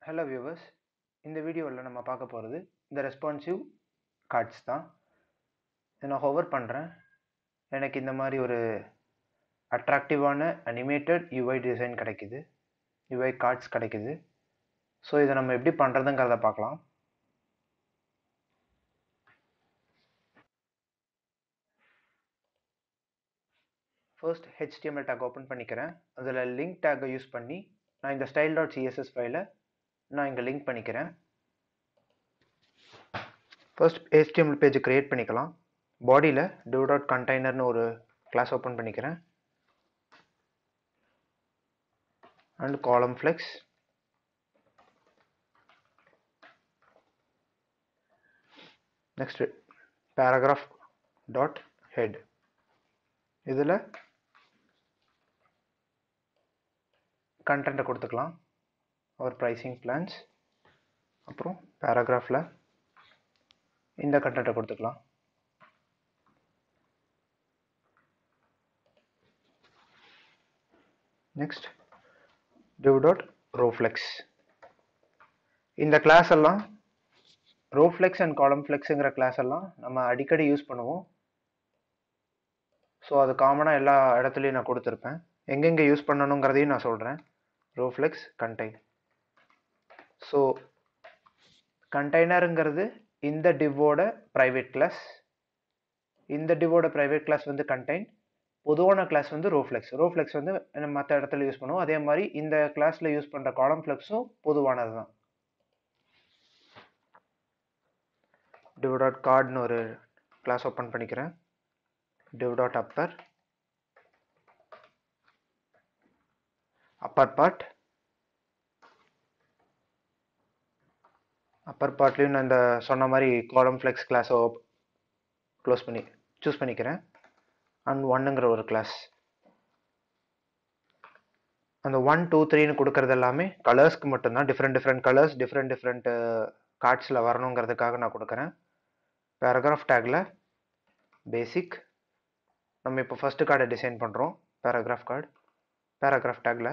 hello viewers இந்த வீடியோவில் நம்ம பார்க்க போகிறது இந்த ரெஸ்பான்சிவ் கார்ட்ஸ் தான் இதை நான் ஹோவர் பண்ணுறேன் எனக்கு இந்த மாதிரி ஒரு அட்ராக்டிவான அனிமேட்டட் யூஐ டிசைன் கிடைக்குது யூஐ கார்ட்ஸ் கிடைக்குது ஸோ இதை நம்ம எப்படி பண்ணுறதுங்கிறத பார்க்கலாம் ஃபர்ஸ்ட் ஹெச்டிஎம்எல் டேக் ஓப்பன் பண்ணிக்கிறேன் அதில் லிங்க் டேக்கை யூஸ் பண்ணி நான் இந்த ஸ்டைல் டாட் சிஎஸ்எஸ் ஃபைலை நான் இங்கே லிங்க் பண்ணிக்கிறேன் ஃபர்ஸ்ட் ஹெச்டிஎம்எல் பேஜ் க்ரியேட் பண்ணிக்கலாம் பாடியில் டிவ் டாட் கண்டெய்னர்னு ஒரு கிளாஸ் ஓப்பன் பண்ணிக்கிறேன் and column flex next paragraph dot head இதில் கண்டென்ட்டை கொடுத்துக்கலாம் ஒரு ப்ரைஸிங் பிளான்ஸ் அப்புறம் பேராகிராஃபில் இந்த கண்டென்ட்டை கொடுத்துக்கலாம் நெக்ஸ்ட் டிவ் டாட் ரோஃப்ளெக்ஸ் இந்த கிளாஸ் எல்லாம் ரோஃப்ளெக்ஸ் அண்ட் காலம் ஃப்ளெக்ஸுங்கிற கிளாஸ் எல்லாம் நம்ம அடிக்கடி யூஸ் பண்ணுவோம் ஸோ அது காமனாக எல்லா இடத்துலையும் நான் கொடுத்துருப்பேன் எங்கெங்கே யூஸ் பண்ணணுங்கிறதையும் நான் சொல்கிறேன் ரோஃப்ளெக்ஸ் கண்டெய்ன் ஸோ கண்டெய்னருங்கிறது இந்த டிவோட ப்ரைவேட் கிளாஸ் இந்த டிவோட ப்ரைவேட் கிளாஸ் வந்து கண்டெய்ன் பொதுவான கிளாஸ் வந்து ரோஃப்ளெக்ஸ் ரோஃப்ளெக்ஸ் வந்து மற்ற இடத்துல யூஸ் பண்ணுவோம் அதே மாதிரி இந்த கிளாஸில் யூஸ் பண்ணுற காலம் ஃப்ளெக்ஸும் பொதுவானது தான் டிவ் டாட் கார்டுன்னு ஒரு கிளாஸ் ஓப்பன் பண்ணிக்கிறேன் div dot upper upper part upper பார்ட்லேயும் நான் இந்த சொன்ன மாதிரி காலம் ஃப்ளெக்ஸ் கிளாஸை க்ளோஸ் பண்ணி சூஸ் பண்ணிக்கிறேன் அண்ட் ஒன்னுங்கிற ஒரு கிளாஸ் அந்த ஒன் டூ த்ரீன்னு கொடுக்கறது எல்லாமே கலர்ஸ்க்கு மட்டும்தான் different different colours different different கார்ட்ஸில் வரணுங்கிறதுக்காக நான் கொடுக்குறேன் பேராகிராஃப் டேக்கில் பேசிக் நம்ம இப்போ ஃபஸ்ட்டு கார்டை டிசைன் பண்ணுறோம் பேராகிராஃப் கார்டு பேராகிராஃப் டேக்கில்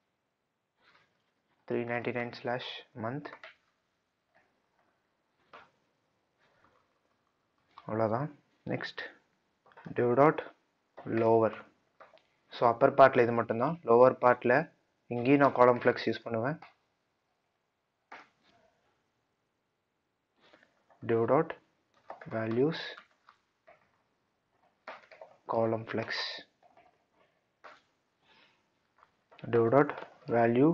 three ninety nine slash month அவ்வளோதான் next div dot lower so upper பார்ட்டில் இது மட்டும்தான் லோவர் பார்ட்டில் இங்கேயும் நான் காலம் ஃப்ளெக்ஸ் யூஸ் பண்ணுவேன் div dot values column flex div dot value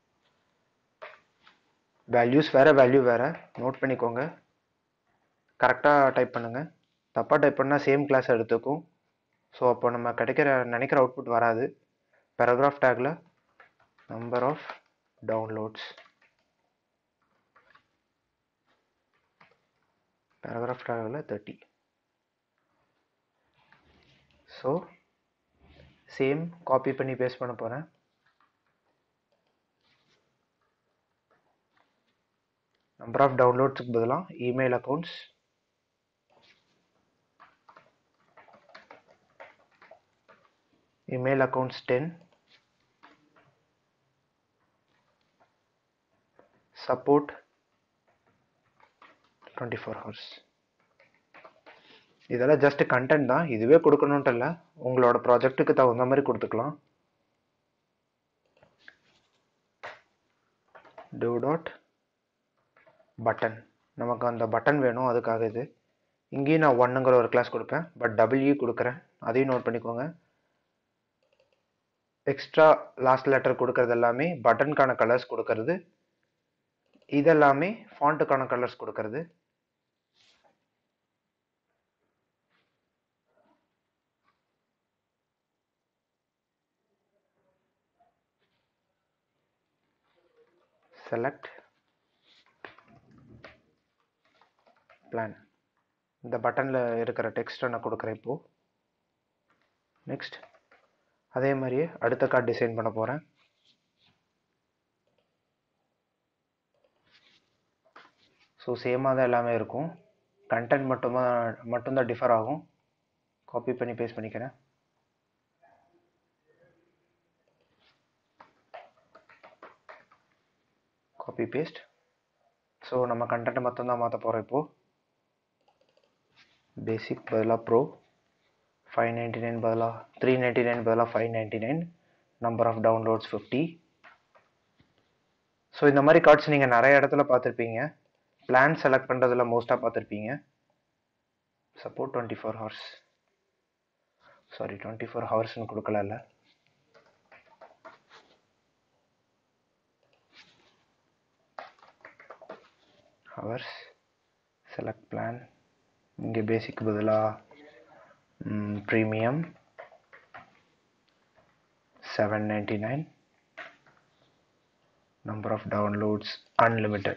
values வேறு வேல்யூ வேறு நோட் பண்ணிக்கோங்க கரெக்டாக டைப் பண்ணுங்கள் தப்பாக டைப் பண்ணால் சேம் கிளாஸ் எடுத்துக்கும் ஸோ அப்போ நம்ம கிடைக்கிற நினைக்கிற அவுட்புட் வராது பேராகிராஃப் டேக்கில் நம்பர் ஆஃப் டவுன்லோட்ஸ் பேராகிராஃப் டேக்கில் தேர்ட்டி ஸோ சேம் காப்பி பண்ணி பேஸ்ட் பண்ண போகிறேன் நம்பர் ஆஃப் டவுன்லோட்ஸுக்கு பதிலாக email accounts email accounts ten support twenty four hours இதெல்லாம் ஜஸ்ட் கண்டென்ட் தான் இதுவே கொடுக்கணுன்ட்டு இல்லை உங்களோட ப்ராஜெக்ட்டுக்கு தகுந்த மாதிரி கொடுத்துக்கலாம் டிவ் டாட் பட்டன் நமக்கு அந்த பட்டன் வேணும் அதுக்காக இது இங்கேயும் நான் ஒன்னுங்கிற ஒரு கிளாஸ் கொடுப்பேன் பட் டபிள்யூ கொடுக்குறேன் அதையும் நோட் பண்ணிக்கோங்க எக்ஸ்ட்ரா லாஸ்ட் லெட்டர் கொடுக்கறது எல்லாமே பட்டனுக்கான கலர்ஸ் கொடுக்கறது இதெல்லாமே ஃபாண்ட்டுக்கான கலர்ஸ் கொடுக்கறது select plan இந்த பட்டனில் இருக்கிற டெக்ஸ்ட்டை நான் கொடுக்குறேன் இப்போது நெக்ஸ்ட் அதே மாதிரியே அடுத்த கார்டு டிசைன் பண்ண போகிறேன் ஸோ சேமாக தான் எல்லாமே இருக்கும் கண்டென்ட் மட்டும்தான் மட்டும்தான் டிஃபர் ஆகும் காப்பி பண்ணி பேஸ்ட் பண்ணிக்கிறேன் காப்பி பேஸ்ட் ஸோ நம்ம கண்டென்ட்டை மட்டும் தான் மாற்ற போகிறோம் இப்போது பேசிக் பதிலாக ப்ரோ ஃபைவ் நைன்டி நைன் பதிலாக த்ரீ நைன்டி நைன் பதிலாக five ninety nine number of downloads fifty so இந்த மாதிரி கார்ட்ஸ் நீங்கள் நிறைய இடத்துல பார்த்துருப்பீங்க பிளான் செலக்ட் பண்ணுறதுல மோஸ்ட்டாக பார்த்துருப்பீங்க support twenty four hours sorry twenty four ஹவர்ஸ்னு கொடுக்கல ஹவர்ஸ் செலக்ட் பிளான் இங்கே பேசிக் பதிலாக premium seven ninety nine number of downloads unlimited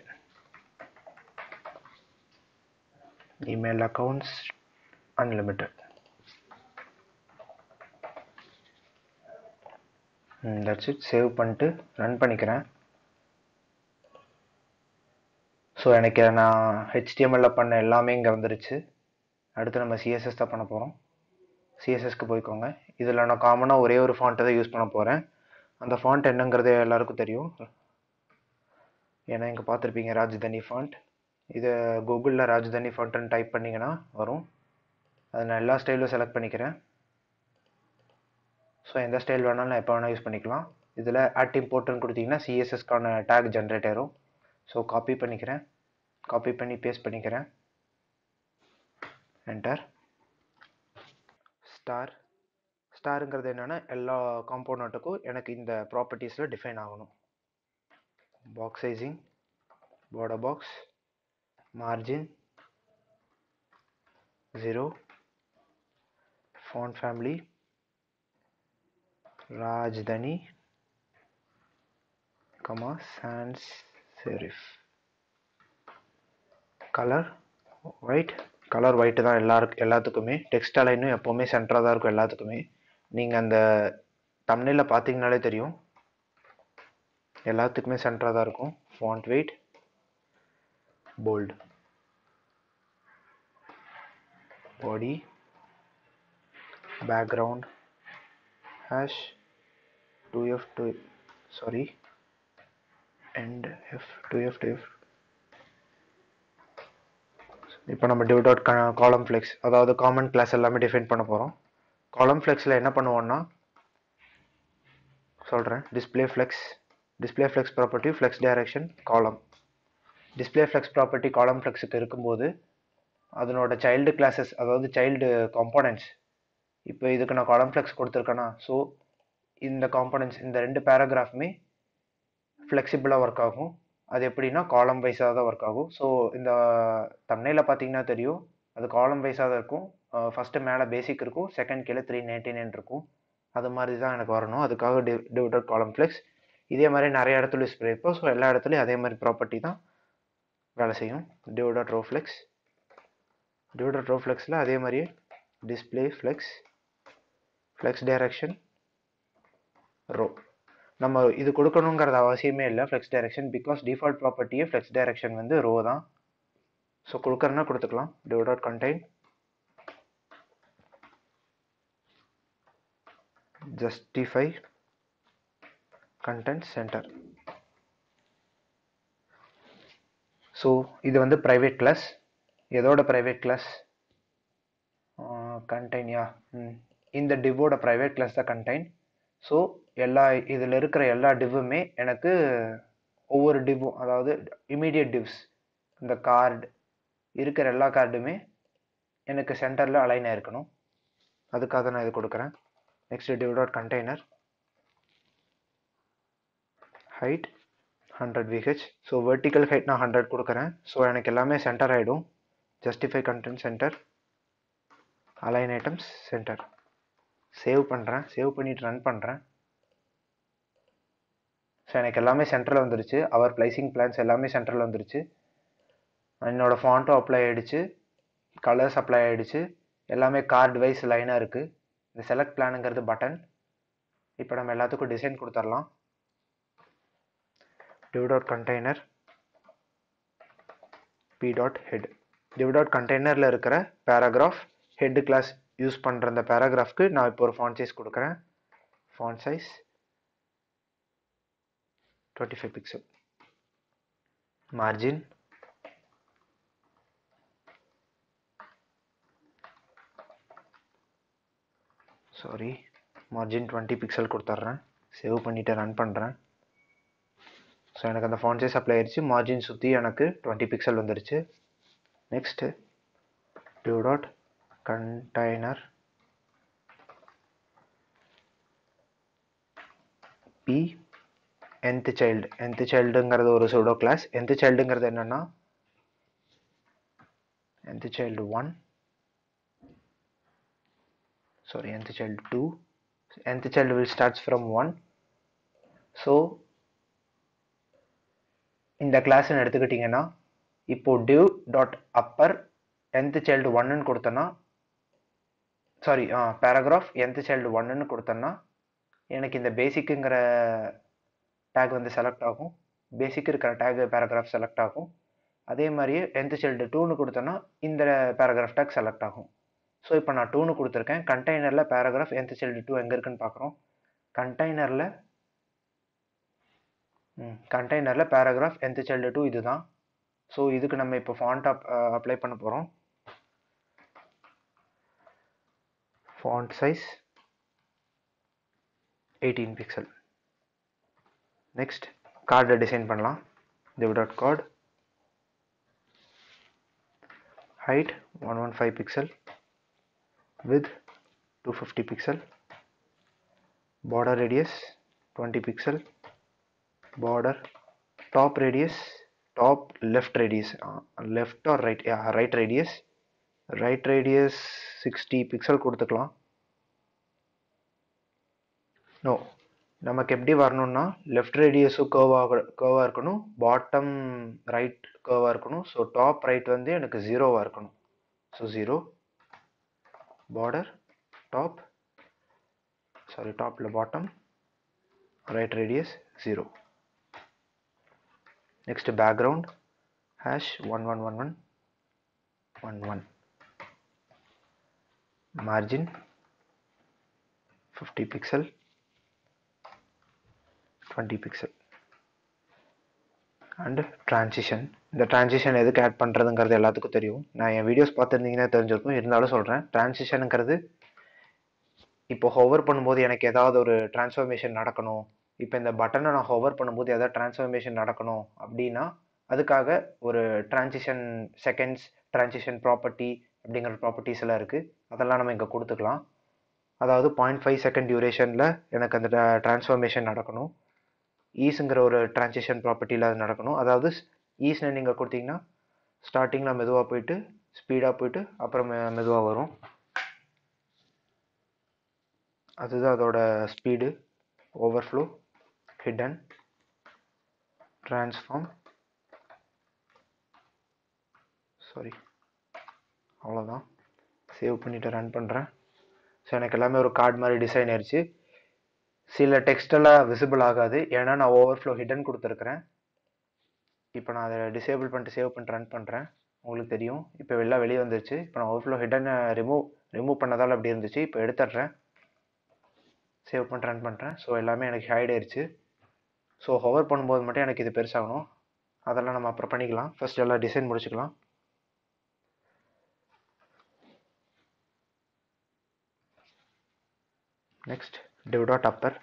email accounts unlimited that's it save பண்ணிட்டு ரன் பண்ணிக்கிறேன் ஸோ எனக்கு நான் ஹெச்டிஎம்எல்ல பண்ண எல்லாமே இங்கே வந்துருச்சு அடுத்து நம்ம சிஎஸ்எஸ் தான் பண்ண போகிறோம் சிஎஸ்எஸ்க்கு போய்க்கோங்க இதில் நான் காமனாக ஒரே ஒரு ஃபாண்ட்டை தான் யூஸ் பண்ண போகிறேன் அந்த ஃபாண்ட் என்னங்கிறது எல்லாருக்கும் தெரியும் ஏன்னா இங்கே பார்த்துருப்பீங்க ராஜ்தனி ஃபாண்ட் இதை கூகுளில் ராஜ்தனி ஃபாண்ட்டுன்னு டைப் பண்ணிங்கன்னா வரும் அதை நான் எல்லா ஸ்டைலும் செலக்ட் பண்ணிக்கிறேன் ஸோ எந்த ஸ்டைல் வேணாலும் நான் எப்போ வேணால் யூஸ் பண்ணிக்கலாம் இதில் ஆட் இம்போர்ட்னு கொடுத்தீங்கன்னா சிஎஸ்எஸ்க்கான டேக் ஜென்ரேட் ஆயிரும் ஸோ காப்பி பண்ணிக்கிறேன் காப்பி பண்ணி பேஸ்ட் பண்ணிக்கிறேன் என்டர் ஸ்டார் ஸ்டாருங்கிறது என்னென்னா எல்லா காம்போனண்ட்டுக்கும் எனக்கு இந்த ப்ராப்பர்ட்டிஸில் டிஃபைன் ஆகணும் box sizing border box margin 0 font family Rajdhani comma sans serif colour white colour white தான் எல்லாருக்கு எல்லாத்துக்குமே டெக்ஸ்ட் அலைனும் எப்போவுமே சென்டராக தான் இருக்கும் எல்லாத்துக்குமே நீங்கள் அந்த தமிழில் பார்த்தீங்கனாலே தெரியும் எல்லாத்துக்குமே சென்டராக தான் இருக்கும் font weight bold body background hash 2f 2 sorry and f 2f 2f இப்போ நம்ம டிவ் டாட் காலம் ஃப்ளெக்ஸ் அதாவது காமன் கிளாஸ் எல்லாமே டிஃபைன் பண்ண போகிறோம் காலம் ஃப்ளெக்ஸில் என்ன பண்ணுவோம்னா சொல்கிறேன் display flex display flex property flex direction column display flex property column ஃப்ளெக்ஸுக்கு இருக்கும்போது அதனோட சைல்டு கிளாஸஸ் அதாவது சைல்டு காம்போனன்ட்ஸ் இப்போ இதுக்கு நான் காலம் ஃப்ளெக்ஸ் கொடுத்துருக்கேன்னா ஸோ இந்த காம்போனன்ட்ஸ் இந்த ரெண்டு பேராகிராஃபுமே ஃப்ளெக்சிபிளாக ஒர்க் ஆகும் அது எப்படின்னா காலம் வைஸாக தான் ஒர்க் ஆகும் ஸோ இந்த தன்னையில் பார்த்தீங்கன்னா தெரியும் அது காலம் வைஸாக தான் இருக்கும் ஃபஸ்ட்டு மேலே பேசிக் இருக்கும் செகண்ட் கீழே த்ரீ நைன்டி நைன் இருக்கும் அது மாதிரி தான் எனக்கு வரணும் அதுக்காக டி டிவிடட் காலம் ஃப்ளெக்ஸ் இதே மாதிரி நிறைய இடத்துல யூஸ் பண்ணியிருப்போம் ஸோ எல்லா இடத்துலையும் அதே மாதிரி ப்ராப்பர்ட்டி தான் வேலை செய்யும் div dot row flex div dot row ஃப்ளெக்ஸில் அதே மாதிரியே display flex flex direction row நம்ம இது கொடுக்கணுங்கிறது அவசியமே இல்லை ஃப்ளெக்ஸ் டைரக்ஷன் பிகாஸ் டிஃபால்ட் ப்ராப்பர்ட்டியே ஃப்ளெக்ஸ் டைரக்ஷன் வந்து ரோ தான் ஸோ கொடுக்கறனா கொடுத்துக்கலாம் div dot contain justify content center so இது வந்து ப்ரைவேட் கிளாஸ் எதோட ப்ரைவேட் கிளாஸ் கண்டெயின் யா இந்த டிவோட ப்ரைவேட் கிளாஸ் தான் கண்டெயின் ஸோ எல்லா இதில் இருக்கிற எல்லா டிவ்வுமே எனக்கு ஒவ்வொரு டிவ்வும் அதாவது இமீடியட் டிவ்ஸ் இந்த கார்டு இருக்கிற எல்லா கார்டுமே எனக்கு சென்டரில் அலைன் ஆயிருக்கணும் அதுக்காக நான் இது கொடுக்குறேன் next div dot container height 100 vh so vertical height நான் ஹண்ட்ரட் கொடுக்குறேன் ஸோ எனக்கு எல்லாமே சென்டர் ஆகிடும் justify content center align items center save பண்ணுறேன் சேவ் பண்ணிட்டு ரன் பண்ணுறேன் ஸோ எனக்கு எல்லாமே சென்டரில் வந்துருச்சு அவர் பிளேசிங் பிளான்ஸ் எல்லாமே சென்டரில் வந்துருச்சு என்னோடய ஃபாண்ட்டும் அப்ளை ஆகிடுச்சு கலர்ஸ் அப்ளை ஆகிடுச்சு எல்லாமே கார்டு வைஸ் லைனாக இருக்குது இந்த செலக்ட் பிளானுங்கிறது பட்டன் இப்போ நம்ம எல்லாத்துக்கும் டிசைன் கொடுத்துடலாம் div dot container p dot head div dot containerல இருக்கிற பேராகிராஃப் ஹெட் கிளாஸ் யூஸ் பண்ணுற அந்த பேராகிராஃப்க்கு நான் இப்போ ஒரு ஃபாண்ட் சைஸ் கொடுக்குறேன் font size twenty five pixel margin sorry margin twenty pixel கொடுத்துட்றேன் சேவ் பண்ணிவிட்டு ரன் பண்ணுறேன் ஸோ எனக்கு அந்த ஃபாண்ட் சைஸ் அப்ளை ஆயிடுச்சு மார்ஜின் சுற்றி எனக்கு டுவெண்ட்டி பிக்சல் வந்துருச்சு next div dot container p nth child nth சைல்டுங்கிறது ஒரு சூடோ கிளாஸ் nth சைல்டுங்கிறது என்னன்னா nth child one sorry nth child 2 nth child will starts from 1 so இந்த கிளாஸ் எடுத்துக்கிட்டிங்கன்னா இப்போ div dot upper nth child 1 கொடுத்தனா sorry paragraph nth child 1 கொடுத்தனா எனக்கு இந்த பேசிக்குங்கிற டேக் வந்து செலக்ட் ஆகும் பேசிக் இருக்கிற டேக் பேராகிராஃப் செலக்ட் ஆகும் அதே மாதிரியே nth child 2னு கொடுத்தனா இந்த பேராகிராஃப் டேக் செலக்ட் ஆகும் ஸோ இப்போ நான் டூனு கொடுத்துருக்கேன் கண்டெய்னரில் பேராகிராஃப் nth child டூ எங்கே இருக்குன்னு பார்க்குறோம் கண்டெய்னரில் கண்டெய்னரில் பேராகிராஃப் nth child டூ இதுதான் ஸோ இதுக்கு நம்ம இப்போ ஃபாண்ட் அப் அப்ளை பண்ண போகிறோம் font size eighteen pixel next கார்டை டிசைன் பண்ணலாம் div dot card height 115 pixel width 250 pixel border radius 20 pixel border top radius top left radius uh, left or right yeah right radius right radius 60 pixel கொடுத்துக்கலாம் no நமக்கு எப்படி வரணும்னா left ரேடியஸும் கர்வாக கர்வாக இருக்கணும் bottom right கர்வாக இருக்கணும் so top right வந்து எனக்கு ஜீரோவாக இருக்கணும் so zero border top sorry டாப்பில் bottom right radius zero next background hash one one one one one one margin fifty pixel twenty pixel and transition இந்த transition எதுக்கு add பண்ணுறதுங்கிறது எல்லாத்துக்கும் தெரியும் நான் என் வீடியோஸ் பார்த்துருந்தீங்கன்னா தெரிஞ்சிருக்கும் இருந்தாலும் சொல்கிறேன் ட்ரான்சிஷனுங்கிறது இப்போ ஹோவர் பண்ணும்போது எனக்கு ஏதாவது ஒரு டிரான்ஸ்ஃபர்மேஷன் நடக்கணும் இப்போ இந்த பட்டனை நான் ஹோவர் பண்ணும்போது ஏதாவது டிரான்ஸ்ஃபர்மேஷன் நடக்கணும் அப்படின்னா அதுக்காக ஒரு ட்ரான்சிஷன் செகண்ட்ஸ் ட்ரான்சிஷன் ப்ராப்பர்ட்டி அப்படிங்கிற ப்ராப்பர்ட்டிஸ் எல்லாம் இருக்குது அதெல்லாம் நம்ம இங்கே கொடுத்துக்கலாம் அதாவது பாயிண்ட் ஃபைவ் செகண்ட் டியூரேஷனில் எனக்கு அந்த ட்ரான்ஸ்ஃபர்மேஷன் நடக்கணும் ஈஸுங்கிற ஒரு ட்ரான்சிஷன் ப்ராப்பர்ட்டியில் அது நடக்கணும் அதாவது ஈஸ்னு நீங்கள் கொடுத்தீங்கன்னா ஸ்டார்டிங்கில் மெதுவாக போயிட்டு ஸ்பீடாக போயிட்டு அப்புறம் மெதுவாக வரும் அதுதான் அதோட speed overflow hidden transform sorry அவ்வளோதான் சேவ் பண்ணிவிட்டு ரன் பண்ணுறேன் ஸோ எனக்கு எல்லாமே ஒரு கார்டு மாதிரி டிசைன் ஆயிடுச்சு சில டெக்ஸ்டெல்லாம் விசிபிள் ஆகாது ஏன்னா நான் ஓவர்ஃப்ளோ ஹிடன் கொடுத்துருக்குறேன் இப்போ நான் அதை டிசேபிள் பண்ணிட்டு சேவ் பண்ணிட்டு ரன் பண்ணுறேன் உங்களுக்கு தெரியும் இப்போ வெளில வெளியே வந்துருச்சு இப்போ நான் ஓவர்ஃப்ளோ ஹிடனை ரிமூவ் ரிமூவ் பண்ணதால் அப்படி இருந்துச்சு இப்போ எடுத்துட்றேன் சேவ் பண்ணிட்டு ரன் பண்ணுறேன் ஸோ எல்லாமே எனக்கு ஹைட் ஆயிடுச்சு ஸோ ஹவர் பண்ணும்போது மட்டும் எனக்கு இது பெருசாகணும் அதெல்லாம் நம்ம அப்புறம் பண்ணிக்கலாம் ஃபர்ஸ்ட் எல்லாம் டிசைன் முடிச்சுக்கலாம் next div dot upper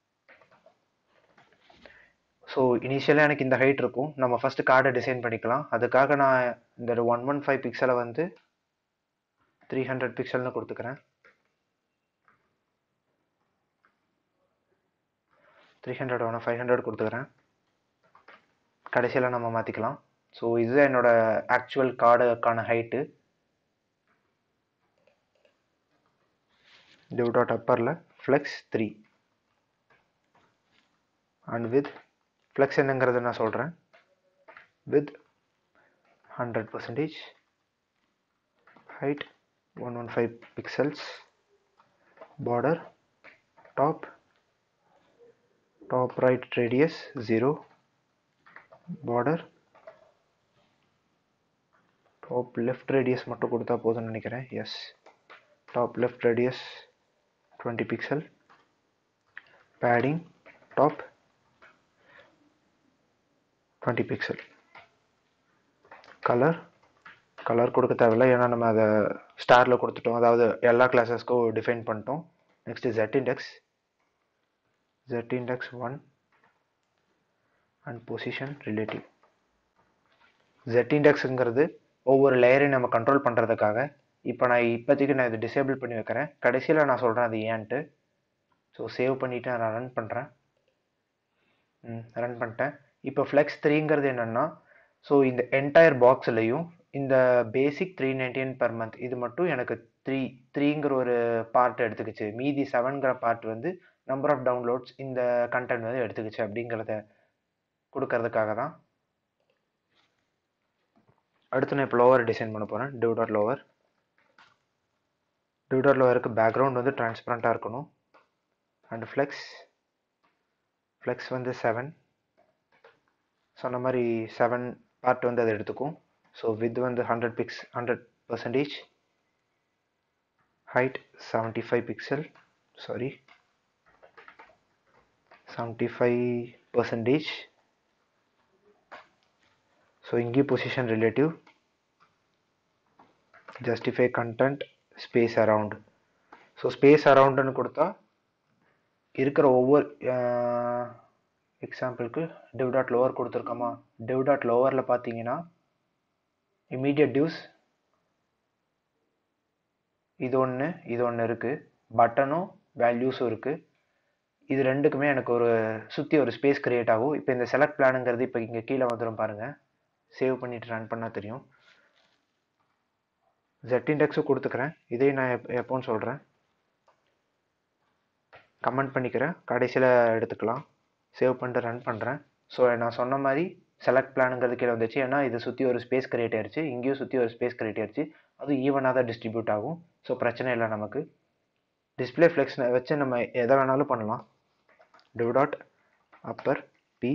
so இனிஷியலாக எனக்கு இந்த ஹைட் இருக்கும் நம்ம ஃபஸ்ட்டு கார்டை டிசைன் பண்ணிக்கலாம் அதுக்காக நான் இந்த ஒன் ஒன் ஃபைவ் பிக்சலை வந்து த்ரீ ஹண்ட்ரட் பிக்சல்னு கொடுத்துக்கிறேன் த்ரீ ஹண்ட்ரட் ஒன்று ஃபைவ் ஹண்ட்ரட் கொடுத்துக்கிறேன் கடைசியில் நம்ம மாற்றிக்கலாம் ஸோ இதுதான் என்னோட ஆக்சுவல் கார்டுக்கான ஹைட்டு div டாட் அப்பரில் flex three and with flex என்னங்கிறத நான் சொல்கிறேன் with hundred percentage height one one five pixels border top top right radius zero border top left radius மட்டும் கொடுத்தா போதும்னு நினைக்கிறேன் yes top left radius 20 pixel padding top 20 pixel colour colour கொடுக்க தேவையில்ல ஏன்னா நம்ம அதை ஸ்டாரில் கொடுத்துட்டோம் அதாவது எல்லா கிளாஸஸ்க்கும் டிஃபைன் பண்ணிட்டோம் next z index z index one and position relative z இண்டெக்ஸுங்கிறது ஒவ்வொரு லேயரையும் நம்ம கண்ட்ரோல் பண்ணுறதுக்காக இப்போ நான் இப்போதைக்கு நான் இதை டிசேபிள் பண்ணி வைக்கிறேன் கடைசியில் நான் சொல்கிறேன் அது ஏன்ட்டு ஸோ சேவ் பண்ணிவிட்டு நான் ரன் பண்ணுறேன் ம் ரன் பண்ணிட்டேன் இப்போ ஃப்ளெக்ஸ் த்ரீங்கிறது என்னென்னா ஸோ இந்த என்டையர் பாக்ஸ்லையும் இந்த basic three nineteen per month இது மட்டும் எனக்கு த்ரீ த்ரீங்கிற ஒரு பார்ட் எடுத்துக்கிச்சு மீதி செவன்கிற பார்ட் வந்து நம்பர் ஆஃப் டவுன்லோட்ஸ் இந்த கண்டென்ட் வந்து எடுத்துக்கிச்சு அப்படிங்கிறத கொடுக்கறதுக்காக தான் அடுத்து நான் இப்போ லோவர் டிசைன் பண்ண போகிறேன் div dot lower div dot லோவருக்கு பேக்ரவுண்ட் வந்து டிரான்ஸ்பரண்ட்டாக இருக்கணும் அண்ட் ஃப்ளெக்ஸ் ஃப்ளெக்ஸ் வந்து செவன் சொன்ன மாதிரி செவன் பார்ட் வந்து அதை எடுத்துக்கும் ஸோ வித் வந்து hundred pix hundred percentage height seventy five pixel sorry seventy five percentage so இங்கே position relative justify content space around so space அரவுண்டுன்னு கொடுத்தா இருக்கிற ஒவ்வொரு எக்ஸாம்பிளுக்கு டிவ் டாட் லோவர் கொடுத்துருக்கோமா டிவ் டாட் லோவரில் பார்த்தீங்கன்னா இமீடியட் டிவ்ஸ் இது ஒன்று இது ஒன்று இருக்குது பட்டனும் வேல்யூஸும் இருக்குது இது ரெண்டுக்குமே எனக்கு ஒரு சுற்றி ஒரு ஸ்பேஸ் க்ரியேட் ஆகும் இப்போ இந்த செலக்ட் பிளானுங்கிறது இப்போ இங்கே கீழே வந்துடும் பாருங்கள் சேவ் பண்ணிவிட்டு ரன் பண்ணால் தெரியும் ஜெட் இண்டெக்ஸும் கொடுத்துக்கிறேன் இதையும் நான் எப் எப்போன்னு சொல்கிறேன் கமெண்ட் பண்ணிக்கிறேன் கடைசியில் எடுத்துக்கலாம் சேவ் பண்ணிட்டு ரன் பண்ணுறேன் ஸோ நான் சொன்ன மாதிரி செலக்ட் பிளானுங்கிறது கீழே வந்துச்சு ஏன்னா இதை சுற்றி ஒரு ஸ்பேஸ் கிரியேட் ஆயிடுச்சு இங்கேயும் சுற்றி ஒரு ஸ்பேஸ் கிரியேட் ஆயிடுச்சு அதுவும் ஈவனாக தான் டிஸ்ட்ரிபியூட் ஆகும் ஸோ பிரச்சனை இல்லை நமக்கு டிஸ்பிளே ஃப்ளெக்ஸ் வச்சு நம்ம எதை வேணாலும் பண்ணலாம் டிவ் டாட் அப்பர் பி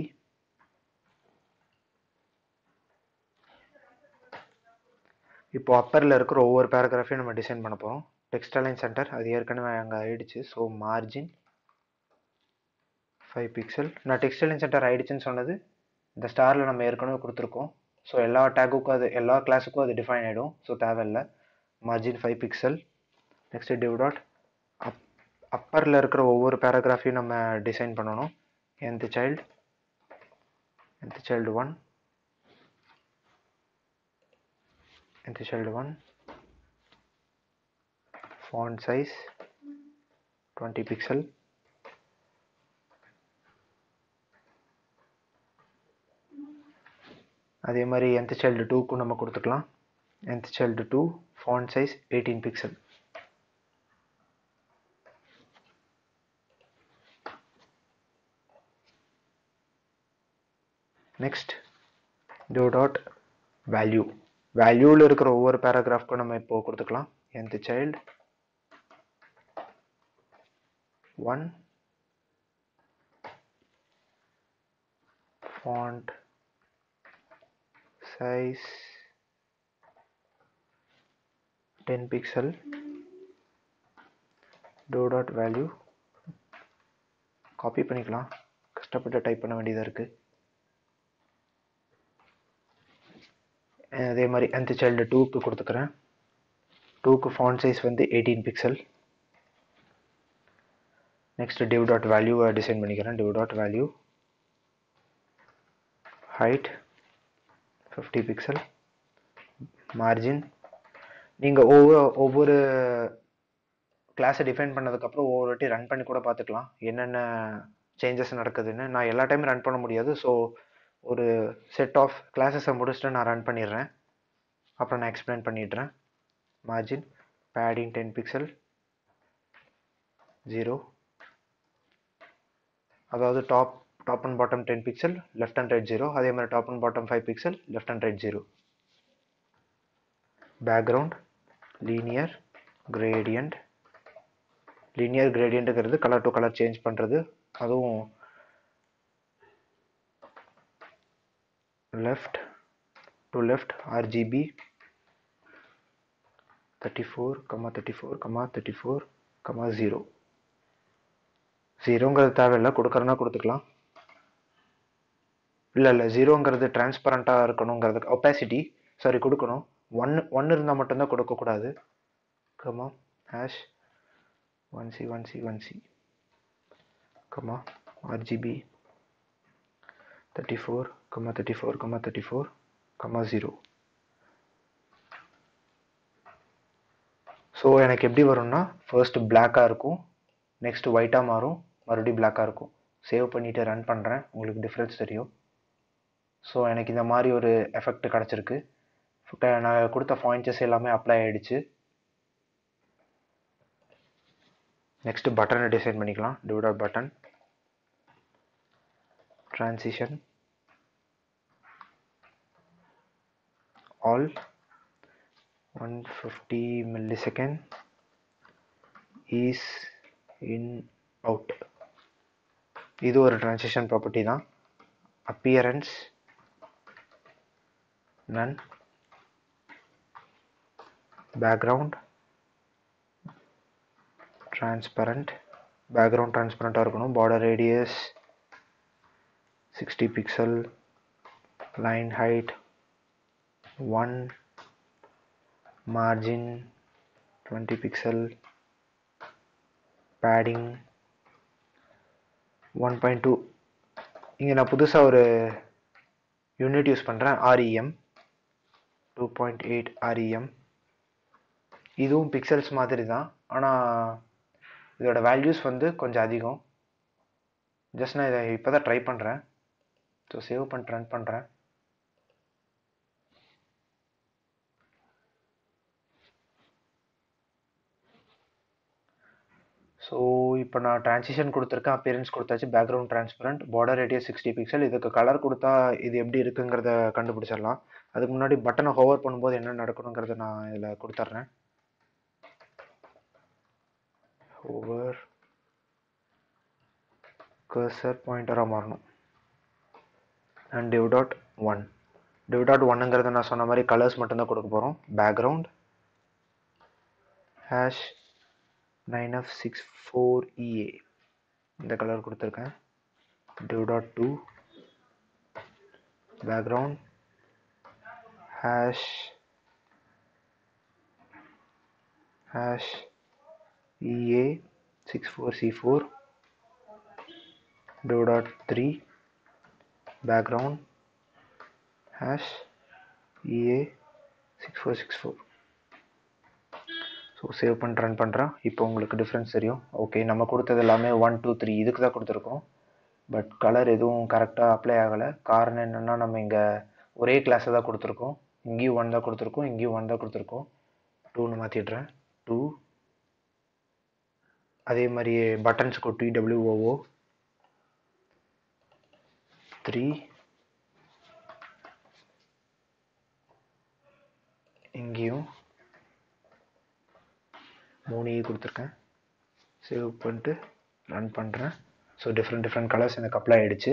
இப்போ அப்பரில் இருக்கிற ஒவ்வொரு பேராகிராஃபையும் நம்ம டிசைன் பண்ண போகிறோம் டெக்ஸ்ட் அலைன் சென்டர் அது ஏற்கனவே அங்கே ஆயிடுச்சு ஸோ மார்ஜின் ஃபைவ் பிக்சல் நான் டெக்ஸ்ட் அலைன் சென்டர் ஆயிடுச்சுன்னு சொன்னது இந்த ஸ்டாரில் நம்ம ஏற்கனவே கொடுத்துருக்கோம் ஸோ எல்லா டேக்குக்கும் அது எல்லா கிளாஸுக்கும் அது டிஃபைன் ஆகிடும் ஸோ தேவையில்லை margin five pixel next div dot up அப்பரில் இருக்கிற ஒவ்வொரு பேராகிராஃபையும் நம்ம டிசைன் பண்ணணும் எந்த சைல்டு எந்த சைல்டு ஒன் எந்த child one font size 20 pixel அதே மாதிரி nth child 2க்கும் நம்ம கொடுத்துக்கலாம் nth child 2 font size 18 pixel next do dot value வேல்யூவில் இருக்கிற ஒவ்வொரு பேராகிராஃப்க்கும் நம்ம இப்போ கொடுத்துக்கலாம் nth child one font size 10 pixel do dot value copy பண்ணிக்கலாம் கஷ்டப்பட்டு டைப் பண்ண வேண்டியதாக இருக்குது அதே மாதிரி nth child டூக்கு கொடுத்துக்கிறேன் டூக்கு font சைஸ் வந்து eighteen pixel next div dot வேல்யூவை டிசைன் பண்ணிக்கிறேன் div dot value height fifty pixel margin நீங்கள் ஒவ்வொரு ஒவ்வொரு கிளாஸை டிஃபைன் பண்ணதுக்கப்புறம் ஒவ்வொரு வாட்டி ரன் பண்ணி கூட பார்த்துக்கலாம் என்னென்ன சேஞ்சஸ் நடக்குதுன்னு நான் எல்லா டைமும் ரன் பண்ண முடியாது ஸோ ஒரு செட் ஆஃப் கிளாஸஸை முடிச்சுட்டு நான் ரன் பண்ணிடுறேன் அப்புறம் நான் எக்ஸ்பிளைன் பண்ணிடுறேன் margin padding ten pixel zero அதாவது top top and bottom ten pixel left and right zero அதே மாதிரி top and bottom five pixel left and right zero background linear gradient linear கிரேடியண்ட்டுங்கிறது கலர் டு கலர் சேஞ்ச் பண்ணுறது அதுவும் left to left RGB thirty four comma thirty four comma thirty four comma zero ஜீரோங்கிறது தேவையில்லை கொடுக்குறனா கொடுத்துக்கலாம் இல்லை இல்லை ஜீரோங்கிறது டிரான்ஸ்பரண்ட்டாக இருக்கணுங்கிறதுக்கு ஒப்பாசிட்டி சாரி கொடுக்கணும் ஒன்று ஒன்று இருந்தால் மட்டும்தான் கொடுக்கக்கூடாது comma hash one C one C one C comma RGB thirty four comma thirty four comma thirty four comma zero so எனக்கு எப்படி வரும்னா ஃபர்ஸ்ட் பிளாக்காக இருக்கும் நெக்ஸ்ட் ஒயிட்டாக மாறும் மறுபடியும் பிளாக்காக இருக்கும் சேவ் பண்ணிவிட்டு ரன் பண்ணுறேன் உங்களுக்கு டிஃப்ரென்ஸ் தெரியும் ஸோ எனக்கு இந்த மாதிரி ஒரு எஃபெக்ட் கிடச்சிருக்கு நான் கொடுத்த பாயிண்ட்ஸஸ் எல்லாமே அப்ளை ஆகிடுச்சு நெக்ஸ்ட் பட்டனை டிசைன் பண்ணிக்கலாம் div dot button transition all one fifty millisecond ease in out இது ஒரு ட்ரான்சிஷன் ப்ராப்பர்ட்டி தான் appearance none background transparent background transparent இருக்கணும் border radius 60 pixel line height 1 margin 20 pixel padding 1.2 இங்கே நான் புதுசாக ஒரு யூனிட் யூஸ் பண்ணுறேன் REM two point eight REM இதுவும் பிக்சல்ஸ் மாதிரி தான் ஆனால் இதோட வேல்யூஸ் வந்து கொஞ்சம் அதிகம் ஜஸ்ட் நான் இதை இப்போ தான் ட்ரை பண்ணுறேன் ஸோ சேவ் பண்ணிட்டு ரன் பண்ணுறேன் ஸோ இப்போ நான் ட்ரான்சிஷன் கொடுத்துருக்கேன் அப்பியரன்ஸ் கொடுத்தாச்சு background transparent border radius sixty pixel இதுக்கு கலர் கொடுத்தா இது எப்படி இருக்குங்கிறத கண்டுபிடிச்சிடலாம் அதுக்கு முன்னாடி பட்டனை ஹோவர் பண்ணும்போது என்ன நடக்கணுங்கிறத நான் இதில் கொடுத்துட்றேன் ஓவர் கர்சர் பாயிண்டராக மாறணும் and div dot one div dot ஒன்னுங்கிறத நான் சொன்ன மாதிரி கலர்ஸ் மட்டும்தான் கொடுக்க போகிறோம் background hash nine F six four EA இந்த கலர் கொடுத்துருக்கேன் div dot two background hash hash EA 64C4 do dot 3 background hash EA 6464 so save பண்ணி ரன் பண்ணுறேன் இப்போ உங்களுக்கு டிஃப்ரென்ஸ் தெரியும் ஓகே நம்ம கொடுத்தது எல்லாமே ஒன் டூ த்ரீ இதுக்கு தான் கொடுத்துருக்கோம் பட் கலர் எதுவும் கரெக்டாக அப்ளை ஆகலை காரணம் என்னென்னா நம்ம இங்கே ஒரே கிளாஸை தான் கொடுத்துருக்கோம் இங்கேயும் ஒன் தான் கொடுத்துருக்கோம் இங்கேயும் ஒன் தான் கொடுத்துருக்கோம் டூன்னு மாற்றிடுறேன் டூ அதே மாதிரி பட்டன்ஸ்க்கு டிடபிள்யூஓஓ த்ரீ இங்கேயும் மூணு ஈ கொடுத்துருக்கேன் சேவ் பண்ணிட்டு ரன் பண்ணுறேன் ஸோ டிஃப்ரெண்ட் டிஃப்ரெண்ட் கலர்ஸ் எனக்கு அப்ளை ஆகிடுச்சு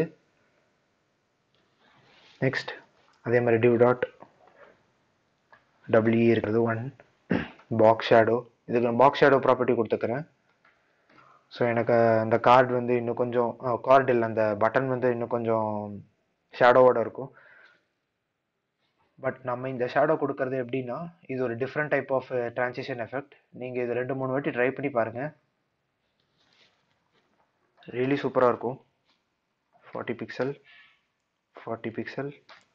நெக்ஸ்ட் அதே மாதிரி டிவ் டாட் டபிள்யூ இருக்கிறது ஒன் பாக்ஸ் ஷேடோ இதுக்கு நான் பாக்ஸ் ஷேடோ ப்ராப்பர்ட்டி கொடுத்துக்கிறேன் ஸோ எனக்கு அந்த கார்டு வந்து இன்னும் கொஞ்சம் கார்டு இல்லை அந்த பட்டன் வந்து இன்னும் கொஞ்சம் ஷேடோவோட இருக்கும் பட் நம்ம இந்த ஷேடோ கொடுக்கறது எப்படின்னா இது ஒரு different type of transition effect நீங்கள் இது ரெண்டு மூணு வாட்டி ட்ரை பண்ணி பாருங்கள் ரியலி சூப்பராக இருக்கும் forty pixel forty pixel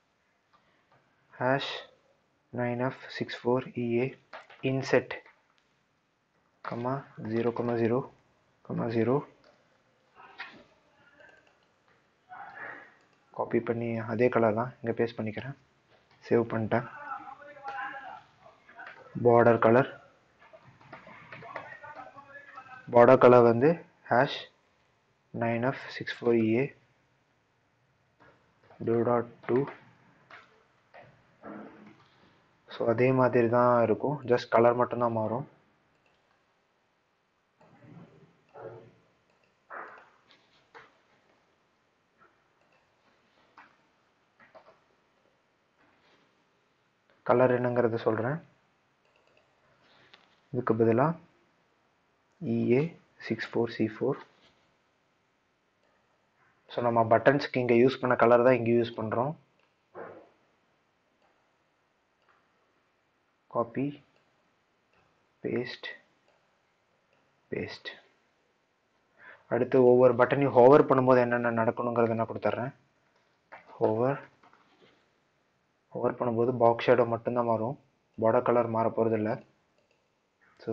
hash nine F six four EA inset comma zero comma zero comma zero copy பண்ணி அதே கலர் தான் இங்கே பேஸ்ட் பண்ணிக்கிறேன் சேவ் பண்ணிட்டேன் பார்டர் கலர் பார்டர் கலர் வந்து hash nine F six four EA two dot two so அதே மாதிரி தான் இருக்கும் ஜஸ்ட் கலர் மட்டும்தான் மாறும் கலர் என்னங்கிறத சொல்கிறேன் இதுக்கு பதிலாக EA six four C four so நம்ம பட்டன்ஸ்க்கு இங்கே யூஸ் பண்ண கலர் தான் இங்கே யூஸ் பண்ணுறோம் காப்பி பேஸ்ட் பேஸ்ட் அடுத்து ஒவ்வொரு பட்டனையும் ஹோவர் பண்ணும்போது என்னென்ன நடக்கணுங்கிறத நான் கொடுத்துட்றேன் ஹோவர் ஹோவர் பண்ணும்போது பாக்ஸ் ஷேடோ மட்டும்தான் மாறும் பார்டர் கலர் மாற போகிறது இல்லை ஸோ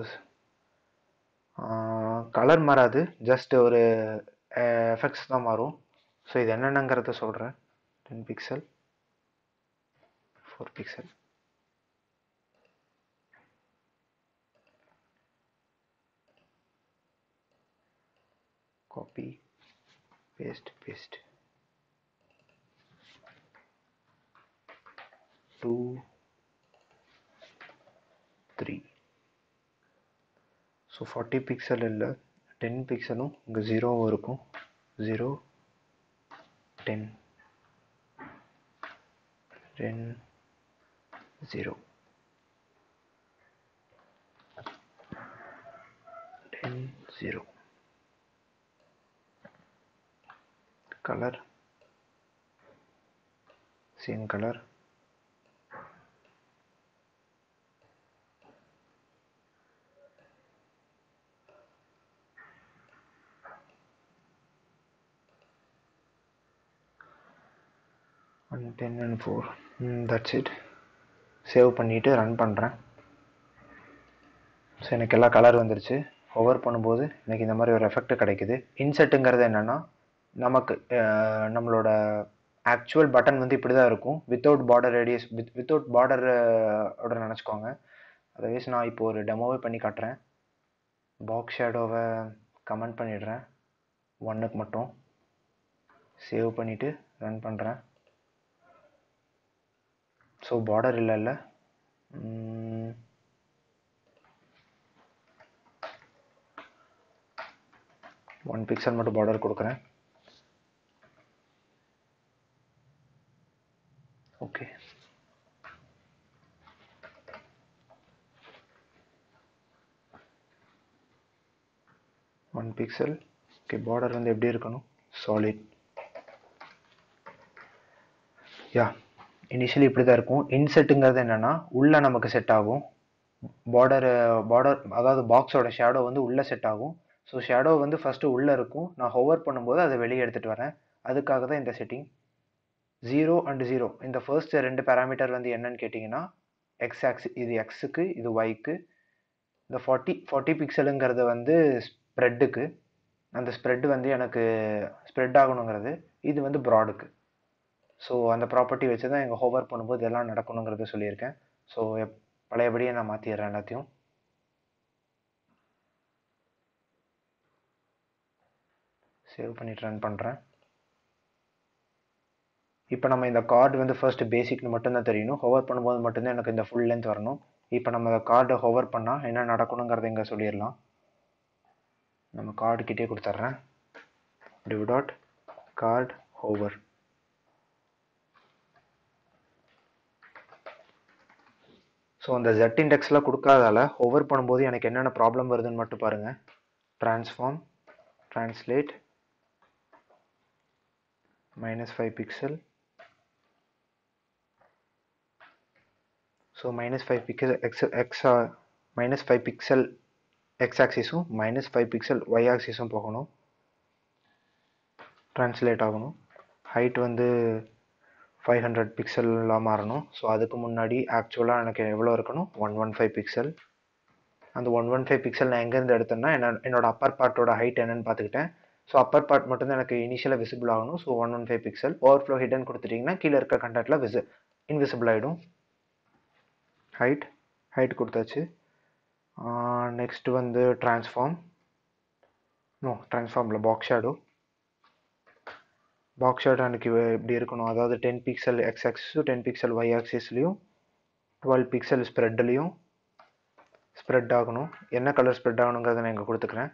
கலர் மாறாது ஜஸ்ட் ஒரு எஃபெக்ட்ஸ் தான் மாறும் ஸோ இது என்னென்னங்கிறத சொல்கிறேன் ten pixel four pixel copy paste paste two three so forty pixel இல்லை டென் பிக்சலும் இங்கே ஜீரோவும் இருக்கும் zero ten ten zero ten zero color same color and 10 and 4 mm, that's it save பண்ணிவிட்டு ரன் பண்ணுறேன் ஸோ எனக்கு எல்லா கலர் வந்துருச்சு ஹோவர் பண்ணும்போது எனக்கு இந்த மாதிரி ஒரு எஃபெக்ட் கிடைக்குது இன்செட்டுங்கிறது என்னென்னா நமக்கு நம்மளோட ஆக்சுவல் பட்டன் வந்து இப்படி தான் இருக்கும் without border radius with without border ஓட நினச்சிக்கோங்க அதர்வைஸ் நான் இப்போ ஒரு டெமோவே பண்ணி காட்டுறேன் பாக்ஸ் ஷேடோவை கமெண்ட் பண்ணிடுறேன் ஒன்னுக்கு மட்டும் சேவ் பண்ணிவிட்டு ரன் பண்ணுறேன் ஸோ பார்டர் இல்லை இல்லை ஒன் பிக்சல் மட்டும் பார்டர் கொடுக்குறேன் okay one pixel okay border வந்து எப்படி இருக்கணும் சாலிட் யா இனிஷியலி இப்படி தான் இருக்கும் இன்செட்டுங்கிறது என்னென்னா உள்ளே நமக்கு செட் ஆகும் பார்டர் பார்டர் அதாவது பாக்ஸோட ஷேடோ வந்து உள்ளே செட் ஆகும் ஸோ ஷேடோ வந்து ஃபஸ்ட்டு உள்ளே இருக்கும் நான் ஹோவர் பண்ணும்போது அதை வெளியே எடுத்துகிட்டு வரேன் அதுக்காக தான் இந்த செட்டிங் ஜீரோ அண்ட் ஜீரோ இந்த ஃபர்ஸ்ட் ரெண்டு பேராமீட்டர் வந்து என்னன்னு கேட்டிங்கன்னா எக்ஸ் ஆக்சி இது எக்ஸுக்கு இது ஒய்க்கு இந்த ஃபார்ட்டி ஃபார்ட்டி பிக்சலுங்கிறது வந்து ஸ்ப்ரெட்டுக்கு அந்த ஸ்ப்ரெட் வந்து எனக்கு ஸ்ப்ரெட் ஆகணுங்கிறது இது வந்து ப்ராடுக்கு ஸோ அந்த ப்ராப்பர்ட்டி வச்சு தான் எங்கள் ஹோவர் பண்ணும்போது எல்லாம் நடக்கணுங்கிறத சொல்லியிருக்கேன் ஸோ பழையபடியே நான் மாற்றிடுறேன் எல்லாத்தையும் சேவ் பண்ணிட்டு ரன் பண்ணுறேன் இப்போ நம்ம இந்த கார்டு வந்து ஃபர்ஸ்ட் பேசிக்னு மட்டும்தான் தெரியணும் ஹோவர் பண்ணும்போது மட்டும்தான் எனக்கு இந்த ஃபுல் லென்த் வரணும் இப்போ நம்ம இந்த கார்டை ஹோவர் பண்ணால் என்ன நடக்கணுங்கிறத இங்கே சொல்லிடலாம் நம்ம கார்டு கிட்டே கொடுத்துட்றேன் div dot card hover so அந்த ஜெட் இண்டெக்ஸ்லாம் கொடுக்காதால ஹோவர் பண்ணும்போது எனக்கு என்னென்ன ப்ராப்ளம் வருதுன்னு மட்டும் பாருங்கள் transform translate minus five pixel so minus five pixel X எக்ஸா மைனஸ் ஃபைவ் பிக்சல் எக்ஸ் ஆக்சிஸும் மைனஸ் ஃபைவ் பிக்சல் ஒய் ஆக்சிஸும் போகணும் ட்ரான்ஸ்லேட் ஆகணும் ஹைட் வந்து ஃபைவ் ஹண்ட்ரட் பிக்சலாக மாறணும் ஸோ அதுக்கு முன்னாடி ஆக்சுவலாக எனக்கு எவ்வளோ இருக்கணும் ஒன் ஒன் ஃபைவ் பிக்சல் அந்த ஒன் ஒன் ஃபைவ் பிக்சல் நான் எங்கேருந்து எடுத்தேன்னா என்ன என்னோட அப்பர் பார்ட்டோட ஹைட் என்னன்னு பார்த்துக்கிட்டேன் ஸோ அப்பர் பார்ட் மட்டும்தான் எனக்கு இனிஷியலாக விசிபிள் ஆகணும் so one one five pixel overflow hidden கொடுத்துட்டிங்கன்னா கீழே இருக்க கண்டென்ட்டில் விசி இன்விசிபிள் ஆகிடும் ஹைட் ஹைட் கொடுத்தாச்சு நெக்ஸ்ட் வந்து ட்ரான்ஸ்ஃபார்ம் நோ ட்ரான்ஸ்ஃபார்மில் பாக்ஸ் ஷேடோ பாக்ஸ் ஷேடோ எனக்கு எப்படி இருக்கணும் அதாவது டென் பிக்சல் எக்ஸ் ஆக்சிஸும் டென் பிக்சல் ஒய் ஆக்சிஸ்லேயும் டுவெல் பிக்சல் ஸ்ப்ரெட்லேயும் ஸ்ப்ரெட் ஆகணும் என்ன கலர் ஸ்ப்ரெட் ஆகணுங்கிறத நான் இங்கே கொடுத்துக்கிறேன்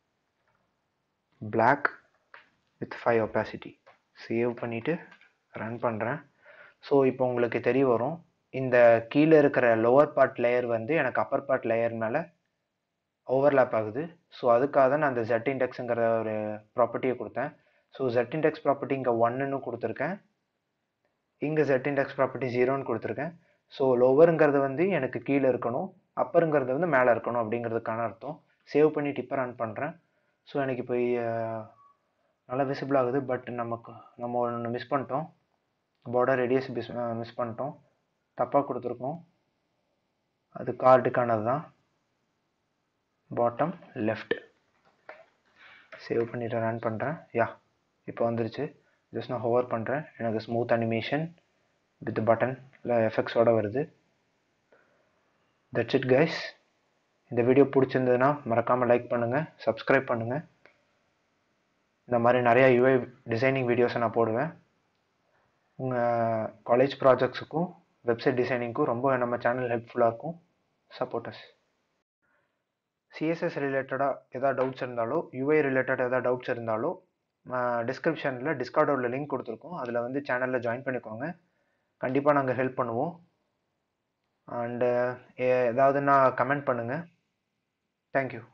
black with five opacity save பண்ணிவிட்டு ரன் பண்ணுறேன் ஸோ இப்போ உங்களுக்கு தெரிய வரும் இந்த கீழே இருக்கிற லோவர் பார்ட் லேயர் வந்து எனக்கு அப்பர் பார்ட் லேயர் மேலே ஓவர்லேப் ஆகுது ஸோ அதுக்காக தான் நான் அந்த ஜெட் இண்டெக்ஸுங்கிற ஒரு ப்ராப்பர்ட்டியை கொடுத்தேன் ஸோ ஜெட் இண்டெக்ஸ் ப்ராப்பர்ட்டி இங்கே ஒன்னுன்னு கொடுத்துருக்கேன் இங்கே ஜெட் இண்டெக்ஸ் ப்ராப்பர்ட்டி ஜீரோன்னு கொடுத்துருக்கேன் ஸோ லோவருங்கிறது வந்து எனக்கு கீழே இருக்கணும் அப்பருங்கிறது வந்து மேலே இருக்கணும் அப்படிங்கிறதுக்கான அர்த்தம் சேவ் பண்ணிட்டு இப்போ ரன் பண்ணுறேன் ஸோ எனக்கு இப்போ அஹ், நல்லா விசிபிள் ஆகுது பட் நமக்கு நம்ம ஒன்று மிஸ் பண்ணிட்டோம் பார்டர் ரேடியஸ் மிஸ் மிஸ் பண்ணிட்டோம் தப்பாக கொடுத்துருக்கோம் அது கார்டுக்கானது தான் பாட்டம் லெஃப்ட் சேவ் பண்ணிட்டு ரன் பண்ணுறேன் யா இப்போ வந்துருச்சு ஜஸ்ட் நான் ஹோவர் பண்ணுறேன் எனக்கு ஸ்மூத் அனிமேஷன் வித் பட்டன் இல்லை எஃபெக்ட்ஸோட வருது தட்ஸ் இட் கைஸ் இந்த வீடியோ பிடிச்சிருந்ததுன்னா மறக்காமல் லைக் பண்ணுங்கள் சப்ஸ்கிரைப் பண்ணுங்கள் இந்த மாதிரி நிறையா யூஐ டிசைனிங் வீடியோஸை நான் போடுவேன் உங்கள் காலேஜ் ப்ராஜெக்ட்ஸுக்கும் வெப்சைட் டிசைனிங்க்கும் ரொம்ப நம்ம சேனல் ஹெல்ப்ஃபுல்லாக இருக்கும் சப்போர்ட்டர்ஸ் சிஎஸ்எஸ் ரிலேட்டடாக எதாவது டவுட்ஸ் இருந்தாலோ யூஐ ரிலேட்டட் எதாவது டவுட்ஸ் இருந்தாலோ டிஸ்கிரிப்ஷனில் டிஸ்கார்டோட லிங்க் கொடுத்துருக்கோம் அதில் வந்து சேனலில் ஜாயின் பண்ணிக்கோங்க கண்டிப்பாக நாங்கள் ஹெல்ப் பண்ணுவோம் அண்டு ஏதாவதுன்னா கமெண்ட் பண்ணுங்கள் தேங்க்யூ